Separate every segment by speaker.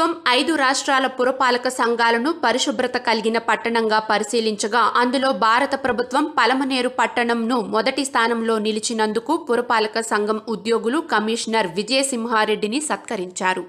Speaker 1: ప్రభుత్వం ఐదు రాష్ట్రాల పురపాలక సంఘాలను పరిశుభ్రత కలిగిన పట్టణంగా పరిశీలించగా అందులో భారత ప్రభుత్వం పలమనేరు పట్టణంను మొదటి స్థానంలో నిలిచినందుకు పురపాలక సంఘం ఉద్యోగులు కమిషనర్ విజయసింహారెడ్డిని సత్కరించారు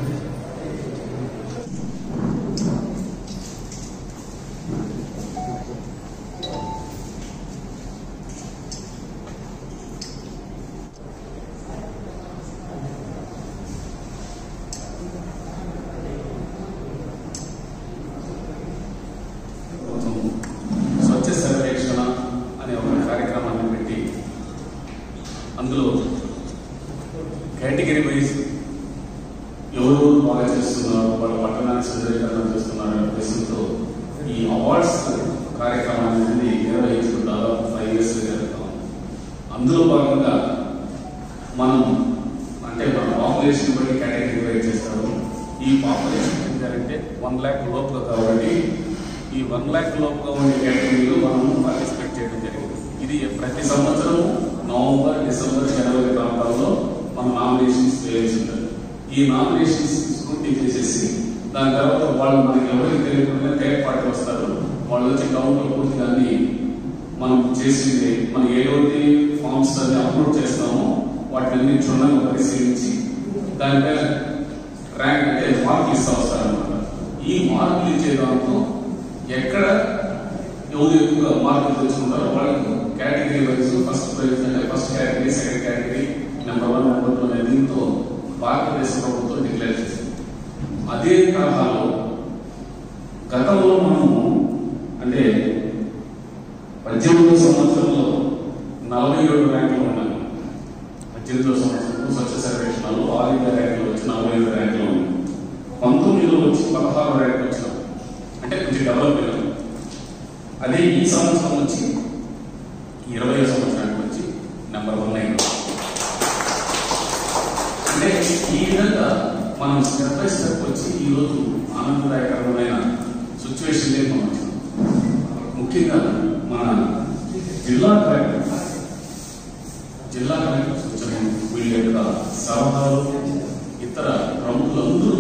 Speaker 2: స్వచ్ఛ సర్వేక్షణ అనే ఒక కార్యక్రమాన్ని పెట్టి అందులో కేటగిరీ వైజ్ ఎవరు బాగా చేస్తున్నారు వాళ్ళ పట్టణాన్ని సుందరీకరణ చేస్తున్నారు అనే ఉద్దేశంతో ఈ అవార్డ్స్ కార్యక్రమాన్ని అనేది నిర్వహించడం దాదాపు ఫైవ్ ఇయర్స్ జరుగుతాం అందులో భాగంగా మనం అంటే మన పాపులేషన్ బట్టి కేటగిరీ వైజ్ చేస్తారు ఈ పాపులేషన్ ఏంటంటే వన్ ల్యాక్ లోపు కాబట్టి ఈ వన్ ల్యాక్ లోపుగా ఉండే కేటగిరీలో మనం పార్టిసిపేట్ చేయడం జరిగింది ఇది ప్రతి సంవత్సరం నవంబర్ డిసెంబర్ జనవరి ప్రాంతాల్లో మనం నామినేషన్స్ వేయాల్సి ఉంటుంది ఈ నామినేషన్స్ స్కూటీ చేసేసి దాని తర్వాత వాళ్ళు మనకి ఎవరికి తెలియకుండా థర్డ్ పార్టీ వస్తారు వాళ్ళు వచ్చి కౌంటర్ పూర్తిగా అన్ని మనం చేసింది మనం ఏదైతే ఫామ్స్ అన్ని అప్లోడ్ చేస్తామో వాటిని క్షుణ్ణంగా పరిశీలించి దానిపై ర్యాంక్ అంటే మార్కులు ఇస్తా వస్తారనమాట ఈ మార్కులు ఇచ్చే దాంతో ఎక్కడ ఎవరు ఎక్కువగా మార్కులు తెచ్చుకుంటారో వాళ్ళకి కేటగిరీ వైజ్ ఫస్ట్ ప్రైజ్ అంటే first category second category number one number two అనే దీంతో భారతదేశ ప్రభుత్వం డిక్లేర్ చేసింది అదే తరహాలో గతంలో మనము అంటే పద్దెనిమిదో సంవత్సరంలో నలభై ఏడు ర్యాంకులు ఉన్నాను పద్దెనిమిదో సంవత్సరంలో స్వచ్ఛ సర్వేక్షణలో ఆల్ ఇండియా ర్యాంకులు వచ్చి నలభై ఏడు ర్యాంకులు ఉన్నాయి పంతొమ్మిదిలో వచ్చి పదహారు ర్యాంకులు వచ్చినాం అంటే కొంచెం డెవలప్ అయినాం అదే ఈ సంవత్సరం వచ్చి ఇరవై సంవత్సరానికి వచ్చి నెంబర్ వన్ అయినాం అంటే ఈ విధంగా మనం స్టెప్ బై స్టెప్ వచ్చి ఈ రోజు ఆనందదాయకరమైన సిచ్యువేషన్ మనం వచ్చినాం ముఖ్యంగా మన జిల్లా కలెక్టర్ జిల్లా కలెక్టర్ సూచన వీళ్ళ యొక్క సలహాలు ఇతర ప్రముఖులందరూ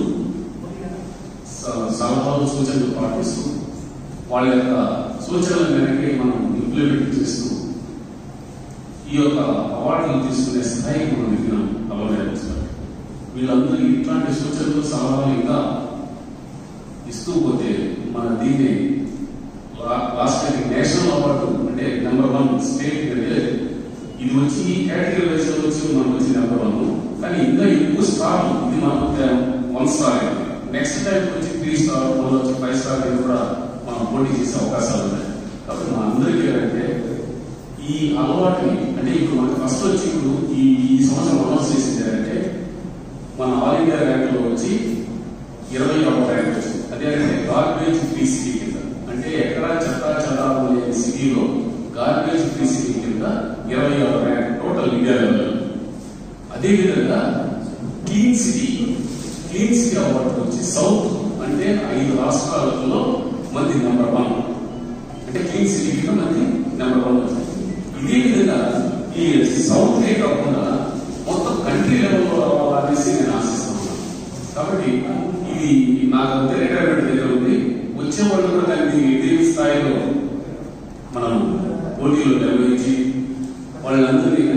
Speaker 2: స- సలహాలు సూచనలు పాటిస్తూ వాళ్ళ యొక్క సూచనల మేరకి మనం ఇంప్లిమెంట్ చేస్తూ ఈ యొక్క అవార్డులు తీసుకునే స్థాయికి మనం ఎదిగినాం అలవాటు వీళ్ళందరూ ఇట్లాంటి సూచనలు సలహాలు ఇంకా ఇస్తూ పోతే మన దీన్ని లా- లాస్ట్ టైం నేషనల్ అవార్డు అంటే నెంబర్ వన్ స్టేట్ అంటే ఇది వచ్చి ఈ కేటగిరీ వైజ్ వచ్చి మనకు వచ్చి నెంబర్ వన్ కానీ ఇంకా ఎక్కువ స్టార్ ఇది మనకు వన్ స్టార్ నెక్స్ట్ టైం వచ్చి త్రీ స్టార్ మళ్ళీ వచ్చి ఫైవ్ స్టార్ కూడా మనం పోటీ చేసే అవకాశాలు ఉన్నాయి కాబట్టి మన అందరికీ ఏంటంటే ఈ అలవాటుని అంటే ఇప్పుడు మనకి ఫస్ట్ వచ్చి ఇప్పుడు ఈ ఈ సంవత్సరం అనౌన్స్ చేసింది ఏంటంటే మన ఆల్ ఇండియా ర్యాంకులో వచ్చి ఇరవై ఒకటో ర్యాంక్ వచ్చింది అదే అంటే గార్బేజ్ ఫ్రీ సిటీ కింద అంటే ఎక్కడ చెత్త చెదారం లేని సిటీలో గార్బేజ్ ఫ్రీ సిటీ కింద ఇరవై ఆరు ర్యాంక్ టోటల్ ఇండియా లెవెల్ అదేవిధంగా clean city clean city award వచ్చి సౌత్ అంటే ఐదు రాష్ట్రాలలో మంది నెంబర్ వన్ అంటే క్లీన్ సిటీ కింద మంది నెంబర్ వన్ వచ్చింది ఇదే విధంగా ఈ సౌత్ ఏ కాకుండా మొత్తం కంట్రీ లెవెల్లో రావాలనేసి నేను ఆశిస్తున్నాను కాబట్టి ఇది నాకు అంతే రిటైర్మెంట్ దగ్గర ఉంది వచ్చే వాళ్ళు కూడా దాన్ని ఇదే స్థాయిలో మనం పోటీలు నిర్వహించి వాళ్ళందరినీ